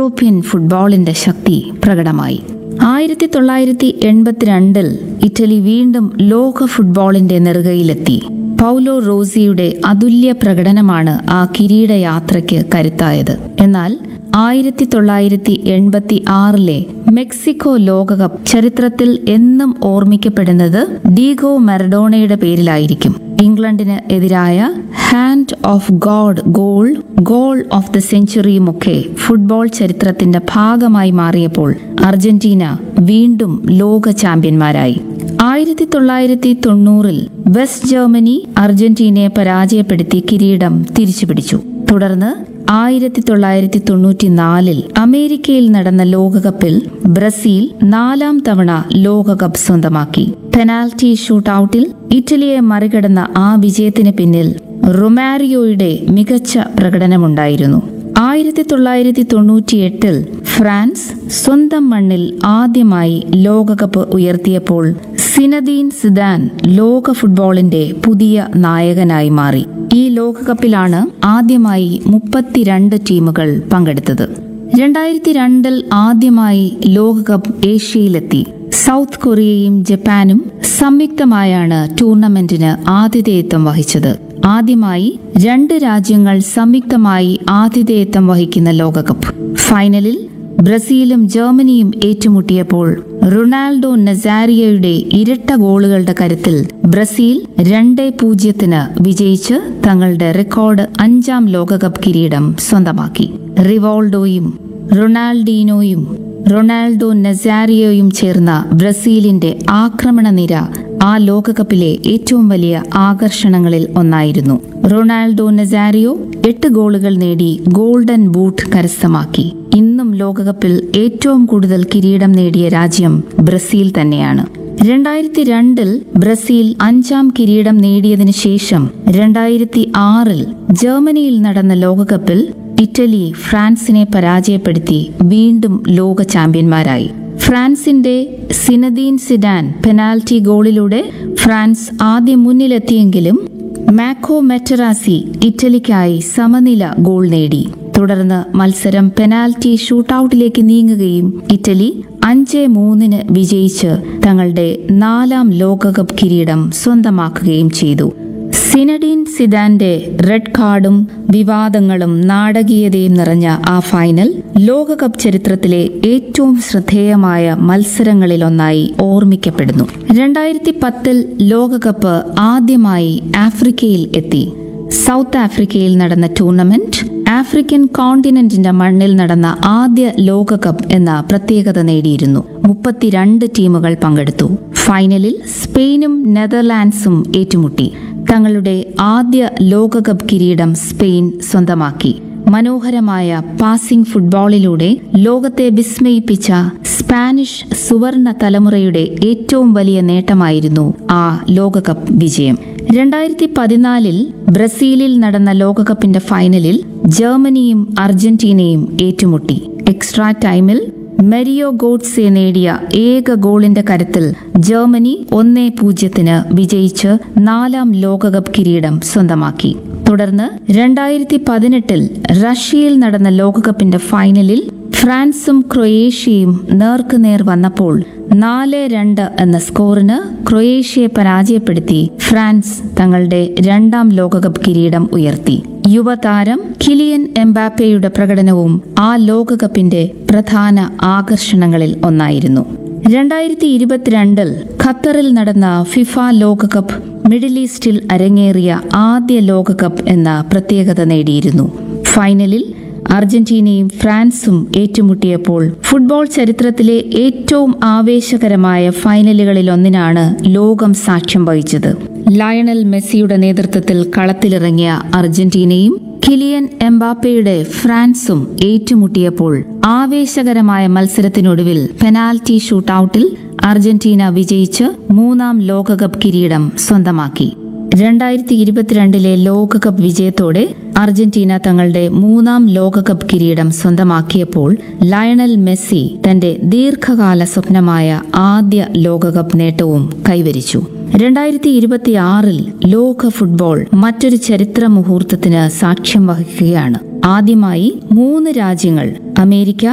European ഫുട്ബോളിന്റെ ശക്തി പ്രകടമായി ആയിരത്തി തൊള്ളായിരത്തി എൺപത്തിരണ്ടിൽ ഇറ്റലി വീണ്ടും ലോക ഫുട്ബോളിന്റെ നെറുകയിലെത്തി പൗലോ റോസിയുടെ അതുല്യ പ്രകടനമാണ് ആ കിരീടയാത്രയ്ക്ക് കരുത്തായത് എന്നാൽ ആയിരത്തി തൊള്ളായിരത്തി എൺപത്തി ആറിലെ മെക്സിക്കോ ലോകകപ്പ് ചരിത്രത്തിൽ എന്നും ഓർമ്മിക്കപ്പെടുന്നത് ഡീഗോ മറഡോണയുടെ പേരിലായിരിക്കും ഇംഗ്ലണ്ടിന് എതിരായ hand of God goal goal of the സെഞ്ചുറിയുമൊക്കെ ഫുട്ബോൾ ചരിത്രത്തിന്റെ ഭാഗമായി മാറിയപ്പോൾ അർജന്റീന വീണ്ടും ലോക ചാമ്പ്യന്മാരായി ആയിരത്തി തൊള്ളായിരത്തി തൊണ്ണൂറിൽ വെസ്റ്റ് ജർമ്മനി അർജന്റീനയെ പരാജയപ്പെടുത്തി കിരീടം തിരിച്ചുപിടിച്ചു തുടർന്ന് ആയിരത്തി തൊള്ളായിരത്തി തൊണ്ണൂറ്റിനാലിൽ അമേരിക്കയിൽ നടന്ന ലോകകപ്പിൽ ബ്രസീൽ നാലാം തവണ ലോകകപ്പ് സ്വന്തമാക്കി പെനാൽറ്റി ഷൂട്ടൌട്ടിൽ ഇറ്റലിയെ മറികടന്ന ആ വിജയത്തിന് പിന്നിൽ റൊമാരിയോയുടെ മികച്ച പ്രകടനമുണ്ടായിരുന്നു ആയിരത്തി തൊള്ളായിരത്തി തൊണ്ണൂറ്റിയെട്ടിൽ ഫ്രാൻസ് സ്വന്തം മണ്ണിൽ ആദ്യമായി ലോകകപ്പ് ഉയർത്തിയപ്പോൾ സിനദീൻ സിദാൻ ലോക ഫുട്ബോളിന്റെ പുതിയ നായകനായി മാറി ഈ ലോകകപ്പിലാണ് ആദ്യമായി മുപ്പത്തിരണ്ട് ടീമുകൾ പങ്കെടുത്തത് രണ്ടായിരത്തി രണ്ടിൽ ആദ്യമായി ലോകകപ്പ് ഏഷ്യയിലെത്തി സൗത്ത് കൊറിയയും ജപ്പാനും സംയുക്തമായാണ് ടൂർണമെന്റിന് ആതിഥേയത്വം വഹിച്ചത് ആദ്യമായി രണ്ട് രാജ്യങ്ങൾ സംയുക്തമായി ആതിഥേയത്വം വഹിക്കുന്ന ലോകകപ്പ് ഫൈനലിൽ ബ്രസീലും ജർമ്മനിയും ഏറ്റുമുട്ടിയപ്പോൾ റൊണാൾഡോ നസാരിയയുടെ ഇരട്ട ഗോളുകളുടെ കരുത്തിൽ ബ്രസീൽ രണ്ട് പൂജ്യത്തിന് വിജയിച്ച് തങ്ങളുടെ റെക്കോർഡ് അഞ്ചാം ലോകകപ്പ് കിരീടം സ്വന്തമാക്കി റിവോൾഡോയും റൊണാൾഡീനോയും റൊണാൾഡോ നസാരിയോയും ചേർന്ന ബ്രസീലിന്റെ ആക്രമണ നിര ആ ലോകകപ്പിലെ ഏറ്റവും വലിയ ആകർഷണങ്ങളിൽ ഒന്നായിരുന്നു റൊണാൾഡോ നസാരിയോ എട്ട് ഗോളുകൾ നേടി ഗോൾഡൻ ബൂട്ട് കരസ്ഥമാക്കി ഇന്നും ലോകകപ്പിൽ ഏറ്റവും കൂടുതൽ കിരീടം നേടിയ രാജ്യം ബ്രസീൽ തന്നെയാണ് രണ്ടായിരത്തി രണ്ടിൽ ബ്രസീൽ അഞ്ചാം കിരീടം നേടിയതിനു ശേഷം രണ്ടായിരത്തി ആറിൽ ജർമ്മനിയിൽ നടന്ന ലോകകപ്പിൽ ഇറ്റലി ഫ്രാൻസിനെ പരാജയപ്പെടുത്തി വീണ്ടും ലോക ചാമ്പ്യന്മാരായി ഫ്രാൻസിന്റെ സിനദീൻ സിഡാൻ പെനാൽറ്റി ഗോളിലൂടെ ഫ്രാൻസ് ആദ്യം മുന്നിലെത്തിയെങ്കിലും മാക്കോ മെറ്ററാസി ഇറ്റലിക്കായി സമനില ഗോൾ നേടി തുടർന്ന് മത്സരം പെനാൽറ്റി ഷൂട്ടൌട്ടിലേക്ക് നീങ്ങുകയും ഇറ്റലി അഞ്ച് മൂന്നിന് വിജയിച്ച് തങ്ങളുടെ നാലാം ലോകകപ്പ് കിരീടം സ്വന്തമാക്കുകയും ചെയ്തു സിനഡീൻ സിദാന്റെ റെഡ് കാർഡും വിവാദങ്ങളും നാടകീയതയും നിറഞ്ഞ ആ ഫൈനൽ ലോകകപ്പ് ചരിത്രത്തിലെ ഏറ്റവും ശ്രദ്ധേയമായ മത്സരങ്ങളിലൊന്നായി ഓർമ്മിക്കപ്പെടുന്നു രണ്ടായിരത്തി പത്തിൽ ലോകകപ്പ് ആദ്യമായി ആഫ്രിക്കയിൽ എത്തി സൗത്ത് ആഫ്രിക്കയിൽ നടന്ന ടൂർണമെന്റ് ആഫ്രിക്കൻ കോണ്ടിനെന്റിന്റെ മണ്ണിൽ നടന്ന ആദ്യ ലോകകപ്പ് എന്ന പ്രത്യേകത നേടിയിരുന്നു മുപ്പത്തിരണ്ട് ടീമുകൾ പങ്കെടുത്തു ഫൈനലിൽ സ്പെയിനും നെതർലാൻഡ്സും ഏറ്റുമുട്ടി തങ്ങളുടെ ആദ്യ ലോകകപ്പ് കിരീടം സ്പെയിൻ സ്വന്തമാക്കി മനോഹരമായ പാസിംഗ് ഫുട്ബോളിലൂടെ ലോകത്തെ വിസ്മയിപ്പിച്ച സ്പാനിഷ് സുവർണ തലമുറയുടെ ഏറ്റവും വലിയ നേട്ടമായിരുന്നു ആ ലോകകപ്പ് വിജയം രണ്ടായിരത്തി പതിനാലിൽ ബ്രസീലിൽ നടന്ന ലോകകപ്പിന്റെ ഫൈനലിൽ ജർമ്മനിയും അർജന്റീനയും ഏറ്റുമുട്ടി എക്സ്ട്രാ ടൈമിൽ മെരിയോ ഗോഡ്സെ നേടിയ ഏക ഗോളിന്റെ കരുത്തിൽ ജർമ്മനി ഒന്നേ പൂജ്യത്തിന് വിജയിച്ച് നാലാം ലോകകപ്പ് കിരീടം സ്വന്തമാക്കി തുടർന്ന് രണ്ടായിരത്തി പതിനെട്ടിൽ റഷ്യയിൽ നടന്ന ലോകകപ്പിന്റെ ഫൈനലിൽ ഫ്രാൻസും ക്രൊയേഷ്യയും നേർക്കുനേർ വന്നപ്പോൾ നാല് രണ്ട് എന്ന സ്കോറിന് ക്രൊയേഷ്യയെ പരാജയപ്പെടുത്തി ഫ്രാൻസ് തങ്ങളുടെ രണ്ടാം ലോകകപ്പ് കിരീടം ഉയർത്തി യുവതാരം കിലിയൻ എംബാപ്പയുടെ പ്രകടനവും ആ ലോകകപ്പിന്റെ പ്രധാന ആകർഷണങ്ങളിൽ ഒന്നായിരുന്നു രണ്ടായിരത്തി ഇരുപത്തിരണ്ടിൽ ഖത്തറിൽ നടന്ന ഫിഫ ലോകകപ്പ് മിഡിൽ ഈസ്റ്റിൽ അരങ്ങേറിയ ആദ്യ ലോകകപ്പ് എന്ന പ്രത്യേകത നേടിയിരുന്നു ഫൈനലിൽ അർജന്റീനയും ഫ്രാൻസും ഏറ്റുമുട്ടിയപ്പോൾ ഫുട്ബോൾ ചരിത്രത്തിലെ ഏറ്റവും ആവേശകരമായ ഫൈനലുകളിൽ ഒന്നിനാണ് ലോകം സാക്ഷ്യം വഹിച്ചത് ലയണൽ മെസ്സിയുടെ നേതൃത്വത്തിൽ കളത്തിലിറങ്ങിയ അർജന്റീനയും കിലിയൻ എംബാപ്പയുടെ ഫ്രാൻസും ഏറ്റുമുട്ടിയപ്പോൾ ആവേശകരമായ മത്സരത്തിനൊടുവിൽ പെനാൽറ്റി ഷൂട്ടൌട്ടിൽ അർജന്റീന വിജയിച്ച് മൂന്നാം ലോകകപ്പ് കിരീടം സ്വന്തമാക്കി രണ്ടായിരത്തി ഇരുപത്തിരണ്ടിലെ ലോകകപ്പ് വിജയത്തോടെ അർജന്റീന തങ്ങളുടെ മൂന്നാം ലോകകപ്പ് കിരീടം സ്വന്തമാക്കിയപ്പോൾ ലയണൽ മെസ്സി തന്റെ ദീർഘകാല സ്വപ്നമായ ആദ്യ ലോകകപ്പ് നേട്ടവും കൈവരിച്ചു രണ്ടായിരത്തി ഇരുപത്തി ആറിൽ ലോക ഫുട്ബോൾ മറ്റൊരു ചരിത്ര മുഹൂർത്തത്തിന് സാക്ഷ്യം വഹിക്കുകയാണ് ആദ്യമായി മൂന്ന് രാജ്യങ്ങൾ അമേരിക്ക